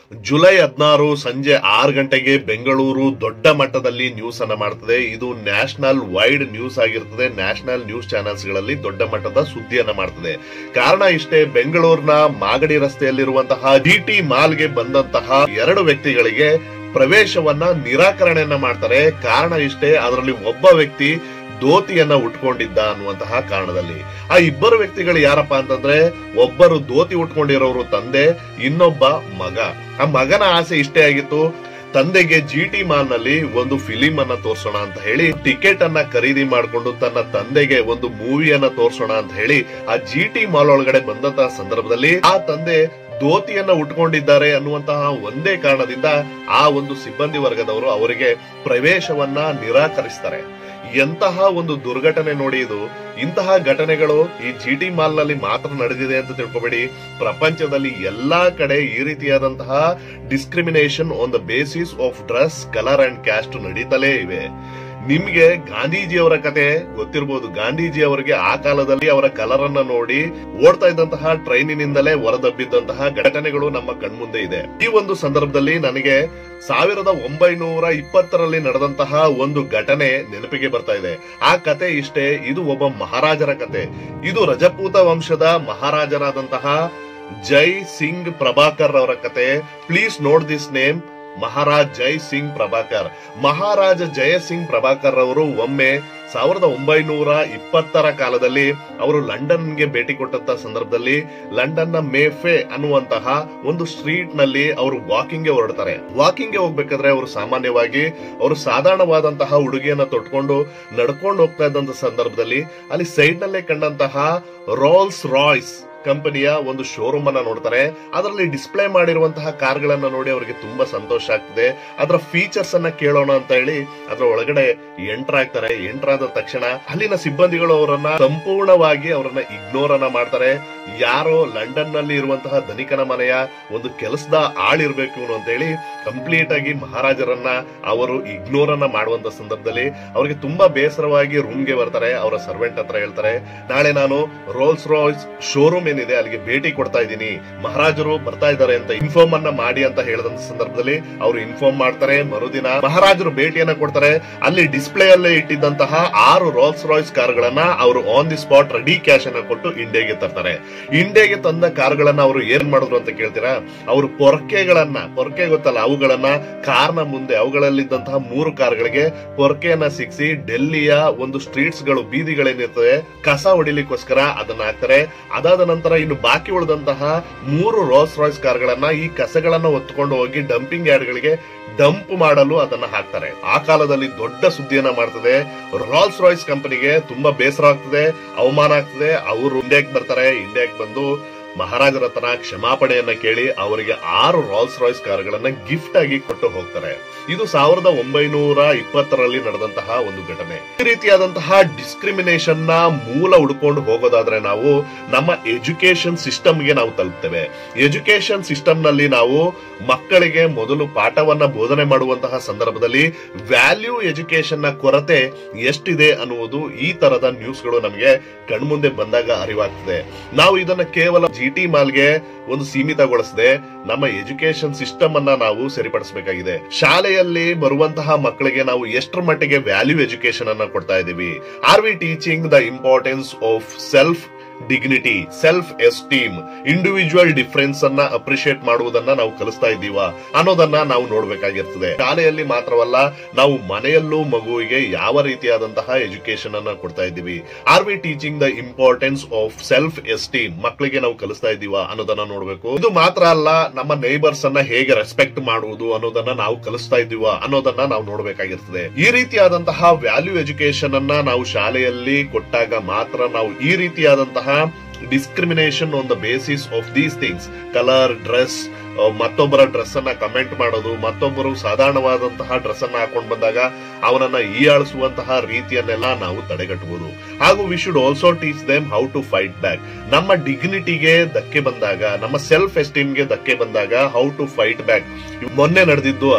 July ಹದಿನಾರು ಸಂಜೆ ಆರು ಗಂಟೆಗೆ ಬೆಂಗಳೂರು ದೊಡ್ಡ ಮಟ್ಟದಲ್ಲಿ ನ್ಯೂಸ್ ಅನ್ನ ಮಾಡ್ತದೆ ಇದು ನ್ಯಾಷನಲ್ ವೈಡ್ ನ್ಯೂಸ್ ಆಗಿರ್ತದೆ ನ್ಯಾಷನಲ್ ನ್ಯೂಸ್ ಚಾನೆಲ್ಸ್ ಗಳಲ್ಲಿ ದೊಡ್ಡ ಮಟ್ಟದ ಸುದ್ದಿಯನ್ನ ಮಾಡ್ತದೆ ಕಾರಣ ಇಷ್ಟೇ ಬೆಂಗಳೂರಿನ ಮಾಗಡಿ ರಸ್ತೆಯಲ್ಲಿರುವಂತಹ ಡಿಟಿ ಮಾಲ್ಗೆ ಬಂದಂತಹ ಎರಡು ವ್ಯಕ್ತಿಗಳಿಗೆ ಪ್ರವೇಶವನ್ನ ನಿರಾಕರಣೆಯನ್ನ ಮಾಡ್ತಾರೆ ಕಾರಣ ಇಷ್ಟೇ ಅದರಲ್ಲಿ ಒಬ್ಬ ವ್ಯಕ್ತಿ ಧೋತಿಯನ್ನ ಉಟ್ಕೊಂಡಿದ್ದ ಅನ್ನುವಂತಹ ಕಾರಣದಲ್ಲಿ ಆ ಇಬ್ಬರು ವ್ಯಕ್ತಿಗಳು ಯಾರಪ್ಪ ಅಂತಂದ್ರೆ ಒಬ್ಬರು ಧೋತಿ ಉಟ್ಕೊಂಡಿರೋರು ತಂದೆ ಇನ್ನೊಬ್ಬ ಮಗ ಆ ಮಗನ ಆಸೆ ಇಷ್ಟೇ ಆಗಿತ್ತು ತಂದೆಗೆ ಜಿ ಟಿ ಮಾಲ್ ನಲ್ಲಿ ಒಂದು ಫಿಲಿಂ ಅನ್ನ ತೋರ್ಸೋಣ ಅಂತ ಹೇಳಿ ಟಿಕೆಟ್ ಅನ್ನ ಖರೀದಿ ಮಾಡಿಕೊಂಡು ತನ್ನ ತಂದೆಗೆ ಒಂದು ಮೂವಿಯನ್ನ ತೋರ್ಸೋಣ ಅಂತ ಹೇಳಿ ಆ ಜಿ ಟಿ ಮಾಲ್ ಒಳಗಡೆ ಬಂದಂತಹ ಸಂದರ್ಭದಲ್ಲಿ ಆ ತಂದೆ ಧೋತಿಯನ್ನ ಉಟ್ಕೊಂಡಿದ್ದಾರೆ ಅನ್ನುವಂತಹ ಒಂದೇ ಕಾರಣದಿಂದ ಆ ಒಂದು ಸಿಬ್ಬಂದಿ ವರ್ಗದವರು ಅವರಿಗೆ ಪ್ರವೇಶವನ್ನ ನಿರಾಕರಿಸ್ತಾರೆ ಎಂತಹ ಒಂದು ದುರ್ಘಟನೆ ನೋಡಿ ಇದು ಇಂತಹ ಘಟನೆಗಳು ಈ ಜಿ ಟಿ ಮಾಲ್ ನಲ್ಲಿ ಮಾತ್ರ ನಡೆದಿದೆ ಅಂತ ತಿಳ್ಕೊಬೇಡಿ ಪ್ರಪಂಚದಲ್ಲಿ ಎಲ್ಲಾ ಕಡೆ ಈ ರೀತಿಯಾದಂತಹ discrimination on the basis of dress colour and caste ನಡೀತಲೇ ಇವೆ ನಿಮ್ಗೆ ಗಾಂಧೀಜಿಯವರ ಕತೆ ಗೊತ್ತಿರಬಹುದು ಗಾಂಧೀಜಿ ಅವರಿಗೆ ಆ ಕಾಲದಲ್ಲಿ ಅವರ ಕಲರ್ ಅನ್ನ ನೋಡಿ ಓಡ್ತಾ ಇದ್ದಂತಹ ಟ್ರೈನಿನಿಂದಲೇ ಹೊರದಬ್ಬಿದ್ದಂತಹ ಘಟನೆಗಳು ನಮ್ಮ ಕಣ್ಮುಂದೆ ಇದೆ ಈ ಒಂದು ಸಂದರ್ಭದಲ್ಲಿ ನನಗೆ ಸಾವಿರದ ಒಂಬೈನೂರ ಇಪ್ಪತ್ತರಲ್ಲಿ ನಡೆದಂತಹ ಒಂದು ಘಟನೆ ನೆನಪಿಗೆ ಬರ್ತಾ ಇದೆ ಆ ಕತೆ ಇಷ್ಟೇ ಇದು ಒಬ್ಬ ಮಹಾರಾಜರ ಕತೆ ಇದು ರಜಪೂತ ವಂಶದ ಮಹಾರಾಜರಾದಂತಹ ಜೈ ಸಿಂಗ್ ಪ್ರಭಾಕರ್ ಅವರ ಕತೆ please note this name Maharaj Jai Singh Prabhakar Maharaja Jaya Singh Prabhakar ಅವರು ಒಮ್ಮೆ ಸಾವಿರದ ಒಂಬೈನೂರ ಇಪ್ಪತ್ತರ ಕಾಲದಲ್ಲಿ ಅವರು ಲಂಡನ್ಗೆ ಭೇಟಿ ಕೊಟ್ಟಂತ ಸಂದರ್ಭದಲ್ಲಿ ಲಂಡನ್ ನ ಮೇಫೆ ಅನ್ನುವಂತಹ ಒಂದು ಸ್ಟ್ರೀಟ್ ನಲ್ಲಿ ಅವರು ವಾಕಿಂಗ್ ಗೆ ಹೊರಡ್ತಾರೆ ವಾಕಿಂಗ್ ಗೆ ಹೋಗ್ಬೇಕಾದ್ರೆ ಅವರು ಸಾಮಾನ್ಯವಾಗಿ ಅವರು ಸಾಧಾರಣವಾದಂತಹ ಉಡುಗೆಯನ್ನ ತೊಟ್ಕೊಂಡು ನಡ್ಕೊಂಡು ಹೋಗ್ತಾ ಇದ್ದಂತ ಸಂದರ್ಭದಲ್ಲಿ ಅಲ್ಲಿ ಸೈಡ್ ನಲ್ಲೇ ಕಂಡಂತಹ ರೋಲ್ಸ್ ರಾಯ್ಸ್ ಕಂಪನಿಯ ಒಂದು ಶೋರೂಮ್ ಅನ್ನ ನೋಡ್ತಾರೆ ಅದರಲ್ಲಿ ಡಿಸ್ಪ್ಲೇ ಮಾಡಿರುವಂತಹ ಕಾರ್ಗಳನ್ನ ನೋಡಿ ಅವರಿಗೆ ತುಂಬಾ ಸಂತೋಷ ಆಗ್ತದೆ ಅದರ ಫೀಚರ್ಸ್ ಅನ್ನ ಕೇಳೋಣ ಅಂತ ಹೇಳಿ ಅದರ ಒಳಗಡೆ ಎಂಟರ್ ಆಗ್ತಾರೆ ಎಂಟರ್ ಆದ ತಕ್ಷಣ ಅಲ್ಲಿನ ಸಿಬ್ಬಂದಿಗಳು ಅವರನ್ನ ಸಂಪೂರ್ಣವಾಗಿ ಅವರನ್ನ ಇಗ್ನೋರ್ ಅನ್ನ ಮಾಡ್ತಾರೆ ಯಾರೋ ಲಂಡನ್ ನಲ್ಲಿ ಇರುವಂತಹ ಧನಿಕನ ಮನೆಯ ಒಂದು ಕೆಲಸದ ಆಳಿರ್ಬೇಕು ಅಂತ ಹೇಳಿ ಕಂಪ್ಲೀಟ್ ಆಗಿ ಮಹಾರಾಜರನ್ನ ಅವರು ಇಗ್ನೋರ್ ಅನ್ನ ಮಾಡುವಂತ ಸಂದರ್ಭದಲ್ಲಿ ಅವರಿಗೆ ತುಂಬಾ ಬೇಸರವಾಗಿ ರೂಮ್ಗೆ ಬರ್ತಾರೆ ಅವರ ಸರ್ವೆಂಟ್ ಹತ್ರ ಹೇಳ್ತಾರೆ ನಾಳೆ ನಾನು ರೋಲ್ಸ್ ರಾಯ್ಸ್ ಶೋರೂಮ್ ಏನಿದೆ ಅಲ್ಲಿಗೆ ಭೇಟಿ ಕೊಡ್ತಾ ಇದ್ದೀನಿ ಮಹಾರಾಜರು ಬರ್ತಾ ಇದ್ದಾರೆ ಅಂತ ಇನ್ಫಾರ್ಮ್ ಅನ್ನ ಮಾಡಿ ಅಂತ ಹೇಳಿದಂತ ಸಂದರ್ಭದಲ್ಲಿ ಅವರು ಇನ್ಫಾರ್ಮ್ ಮಾಡ್ತಾರೆ ಮರುದಿನ ಮಹಾರಾಜರು ಭೇಟಿಯನ್ನ ಕೊಡ್ತಾರೆ ಅಲ್ಲಿ ಡಿಸ್ಪ್ಲೇ ಅಲ್ಲೇ ಇಟ್ಟಿದ್ದಂತಹ ಆರು ರೋಲ್ಸ್ ರಾಯ್ಸ್ ಕಾರ್ಗಳನ್ನ ಅವರು on the spot ready cash ಅನ್ನ ಕೊಟ್ಟು ಇಂಡಿಯಾಗೆ ತರ್ತಾರೆ ಇಂಡಿಯಾಗೆ ತಂದ ಕಾರ್ಗಳನ್ನ ಅವರು ಏನ್ ಮಾಡಿದ್ರು ಅಂತ ಕೇಳ್ತೀರಾ ಅವರು ಪೊರ್ಕೆಗಳನ್ನ ಪೊರ್ಕೆ ಗೊತ್ತಲ್ಲ ಅವುಗಳನ್ನ ಕಾರ್ನ ಮುಂದೆ ಅವುಗಳಲ್ಲಿದ್ದಂತಹ ಮೂರು ಕಾರ್ಗಳಿಗೆ ಪೊರ್ಕೆಯನ್ನ ಸಿಕ್ಸಿ ಡೆಲ್ಲಿಯ ಒಂದು ಸ್ಟ್ರೀಟ್ಸ್ ಗಳು ಬೀದಿಗಳೇನಿರ್ತದೆ ಕಸ ಹೊಡಿಲಿಕ್ಕೋಸ್ಕರ ಅದನ್ನ ಹಾಕ್ತಾರೆ ಅದಾದ ನಂತರ ಇನ್ನು ಬಾಕಿ ಉಳಿದಂತಹ ಮೂರು ರೋಲ್ಸ್ ರಾಯ್ಸ್ ಕಾರ್ಗಳನ್ನ ಈ ಕಸಗಳನ್ನ ಹೊತ್ಕೊಂಡು ಹೋಗಿ ಡಂಪಿಂಗ್ ಯಾರ್ಡ್ ಗಳಿಗೆ ಡಂಪ್ ಮಾಡಲು ಅದನ್ನ ಹಾಕ್ತಾರೆ ಆ ಕಾಲದಲ್ಲಿ ದೊಡ್ಡ ಸುದ್ದಿಯನ್ನ ಮಾಡ್ತದೆ ರಾಲ್ಸ್ ರಾಯ್ಸ್ ಕಂಪನಿಗೆ ತುಂಬಾ ಬೇಸರ ಆಗ್ತದೆ ಅವಮಾನ ಆಗ್ತದೆ ಅವರು ಇಂಡಿಯಾಕ್ ಬರ್ತಾರೆ ಇಂಡಿಯಾಕ್ ಬಂದು ಮಹಾರಾಜರ ಹತ್ರ ಕ್ಷಮಾಪಣೆಯನ್ನ ಕೇಳಿ ಅವರಿಗೆ ಆರು ರಾಲ್ಸ್ ರಾಯ್ಸ್ ಕಾರ್ಗಳನ್ನ ಗಿಫ್ಟ್ ಆಗಿ ಕೊಟ್ಟು ಹೋಗ್ತಾರೆ ಇದು ಸಾವಿರದ ಒಂಬೈನೂರ ಇಪ್ಪತ್ತರಲ್ಲಿ ನಡೆದಂತಹ ಒಂದು ಘಟನೆ ಈ ರೀತಿಯಾದಂತಹ ಡಿಸ್ಕ್ರಿಮಿನೇಷನ್ ನ ಮೂಲ ಹುಡ್ಕೊಂಡು ಹೋಗೋದಾದ್ರೆ ನಾವು ನಮ್ಮ ಎಜುಕೇಶನ್ ಸಿಸ್ಟಮ್ಗೆ ನಾವು ತಲುಪ್ತೇವೆ ಎಜುಕೇಶನ್ ಸಿಸ್ಟಮ್ ನಲ್ಲಿ ನಾವು ಮಕ್ಕಳಿಗೆ ಮೊದಲು ಪಾಠವನ್ನ ಬೋಧನೆ ಮಾಡುವಂತಹ ಸಂದರ್ಭದಲ್ಲಿ ವ್ಯಾಲ್ಯೂ ಎಜುಕೇಶನ್ ನ ಕೊರತೆ ಎಷ್ಟಿದೆ ಅನ್ನುವುದು ಈ ತರದ ನ್ಯೂಸ್ಗಳು ನಮಗೆ ಕಣ್ಮುಂದೆ ಬಂದಾಗ ಅರಿವಾಗ್ತದೆ ನಾವು ಇದನ್ನ ಕೇವಲ ಜಿ ಟಿ ಮಾಲ್ಗೆ ಒಂದು ಸೀಮಿತಗೊಳಿಸದೆ ನಮ್ಮ ಎಜುಕೇಶನ್ ಸಿಸ್ಟಮ್ ಅನ್ನ ನಾವು ಸರಿಪಡಿಸಬೇಕಾಗಿದೆ ಶಾಲೆಯಲ್ಲಿ ಬರುವಂತಹ ಮಕ್ಕಳಿಗೆ ನಾವು ಎಷ್ಟರ ಮಟ್ಟಿಗೆ ವ್ಯಾಲ್ಯೂ ಎಜುಕೇಶನ್ ಅನ್ನ ಕೊಡ್ತಾ ಇದೀವಿ are we teaching the importance of self dignity self esteem individual difference ಅನ್ನ ಅಪ್ರಿಶಿಯೇಟ್ ಮಾಡುವುದನ್ನ ನಾವು ಕಲಿಸ್ತಾ ಇದ್ದೀವ ಅನ್ನೋದನ್ನ ನಾವು ನೋಡ್ಬೇಕಾಗಿರ್ತದೆ ಶಾಲೆಯಲ್ಲಿ ಮಾತ್ರವಲ್ಲ ನಾವು ಮನೆಯಲ್ಲೂ ಮಗುವಿಗೆ ಯಾವ ರೀತಿಯಾದಂತಹ ಎಜುಕೇಶನ್ ಅನ್ನ ಕೊಡ್ತಾ ಇದ್ದೀವಿ are we teaching the importance of self esteem ಮಕ್ಕಳಿಗೆ ನಾವು ಕಲಿಸ್ತಾ ಇದ್ದೀವ ಅನ್ನೋದನ್ನ ನೋಡ್ಬೇಕು ಇದು ಮಾತ್ರ ಅಲ್ಲ ನಮ್ಮ ನೇಬರ್ಸ್ ಅನ್ನ ಹೇಗೆ ರೆಸ್ಪೆಕ್ಟ್ ಮಾಡುವುದು ಅನ್ನೋದನ್ನ ನಾವು ಕಲಿಸ್ತಾ ಇದ್ದೀವ ಅನ್ನೋದನ್ನ ನಾವು ನೋಡ್ಬೇಕಾಗಿರ್ತದೆ ಈ ರೀತಿಯಾದಂತಹ ವ್ಯಾಲ್ಯೂ ಎಜುಕೇಶನ್ ಅನ್ನ ನಾವು ಶಾಲೆಯಲ್ಲಿ ಕೊಟ್ಟಾಗ ಮಾತ್ರ ನಾವು ಈ ರೀತಿಯಾದಂತಹ discrimination on the basis of these things colour dress ಮತ್ತೊಬ್ಬರ ಡ್ರೆಸ್ ಅನ್ನ ಕಮೆಂಟ್ ಮಾಡೋದು ಮತ್ತೊಬ್ಬರು ಸಾಧಾರಣವಾದಂತಹ ಡ್ರೆಸ್ ಅನ್ನ ಹಾಕೊಂಡ್ ಬಂದಾಗ ಅವನನ್ನ ಹೀಯಾಳಿಸುವಂತಹ ರೀತಿಯನ್ನೆಲ್ಲ ನಾವು ತಡೆಗಟ್ಟಬಹುದು ಹಾಗೂ we should also teach them how to fight back ನಮ್ಮ ಡಿಗ್ನಿಟಿಗೆ ಧಕ್ಕೆ ಬಂದಾಗ ನಮ್ಮ ಸೆಲ್ಫ್ ಎಸ್ಟೀಮ್ ಗೆ ಧಕ್ಕೆ ಬಂದಾಗ ಹೌ ಟು ಫೈಟ್ ಬ್ಯಾಕ್ ಮೊನ್ನೆ ನಡೆದಿದ್ದು ಅದೇ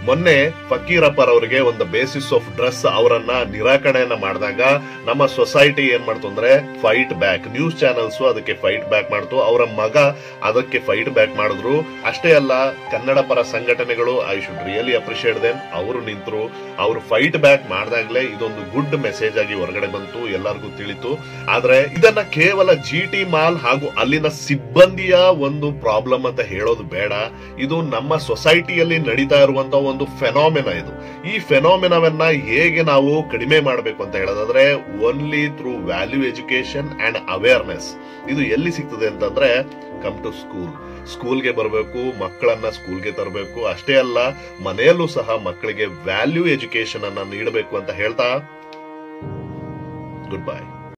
ಮೊನ್ನೆ ಫಕೀರಪ್ಪರ್ ಅವರಿಗೆ ಒಂದು ಬೇಸಿಸ್ ಆಫ್ ಡ್ರೆಸ್ ಅವರನ್ನ ನಿರಾಕರಣೆಯನ್ನ ಮಾಡಿದಾಗ ನಮ್ಮ ಸೊಸೈಟಿ ಏನ್ ಮಾಡ್ತು ಅಂದ್ರೆ ಫೈಟ್ ಬ್ಯಾಕ್ ನ್ಯೂಸ್ ಚಾನೆಲ್ಸ್ ಅದಕ್ಕೆ ಫೈಟ್ ಬ್ಯಾಕ್ ಮಾಡ್ತು ಅವರ ಮಗ ಅದಕ್ಕೆ ಫೈಟ್ ಬ್ಯಾಕ್ ಮಾಡಿದ್ರು ಅಷ್ಟೇ ಅಲ್ಲ ಕನ್ನಡ ಪರ ಸಂಘಟನೆಗಳು I should really appreciate them ಅವರು ನಿಂತರು ಅವರು ಫೈಟ್ ಬ್ಯಾಕ್ ಮಾಡಿದಾಗ್ಲೇ ಇದೊಂದು ಗುಡ್ ಮೆಸೇಜ್ ಆಗಿ ಹೊರಗಡೆ ಬಂತು ಎಲ್ಲರಿಗೂ ತಿಳಿತು ಆದ್ರೆ ಇದನ್ನ ಕೇವಲ ಜಿ ಟಿ ಮಾಲ್ ಹಾಗೂ ಅಲ್ಲಿನ ಸಿಬ್ಬಂದಿಯ ಒಂದು ಪ್ರಾಬ್ಲಮ್ ಅಂತ ಹೇಳೋದು ಬೇಡ ಇದು ನಮ್ಮ ಸೊಸೈಟಿಯಲ್ಲಿ ನಡೀತಾ ಇರುವಂತ ಒಂದು ಫೆನಾಮಿನ ಇದು ಈ ಫೆನಾಮಿನವನ್ನ ಹೇಗೆ ನಾವು ಕಡಿಮೆ ಮಾಡಬೇಕು ಅಂತ ಹೇಳೋದಾದ್ರೆ only through value education and awareness ಇದು ಎಲ್ಲಿ ಸಿಗ್ತದೆ ಅಂತಂದ್ರೆ ಕಮ್ ಟು ಸ್ಕೂಲ್ ಸ್ಕೂಲ್ಗೆ ಬರಬೇಕು ಮಕ್ಕಳನ್ನ ಸ್ಕೂಲ್ಗೆ ತರಬೇಕು ಅಷ್ಟೇ ಅಲ್ಲ ಮನೆಯಲ್ಲೂ ಸಹ ಮಕ್ಕಳಿಗೆ ವ್ಯಾಲ್ಯೂ ಎಜುಕೇಶನ್ ಅನ್ನ ನೀಡಬೇಕು ಅಂತ ಹೇಳ್ತಾ ಗುಡ್ ಬೈ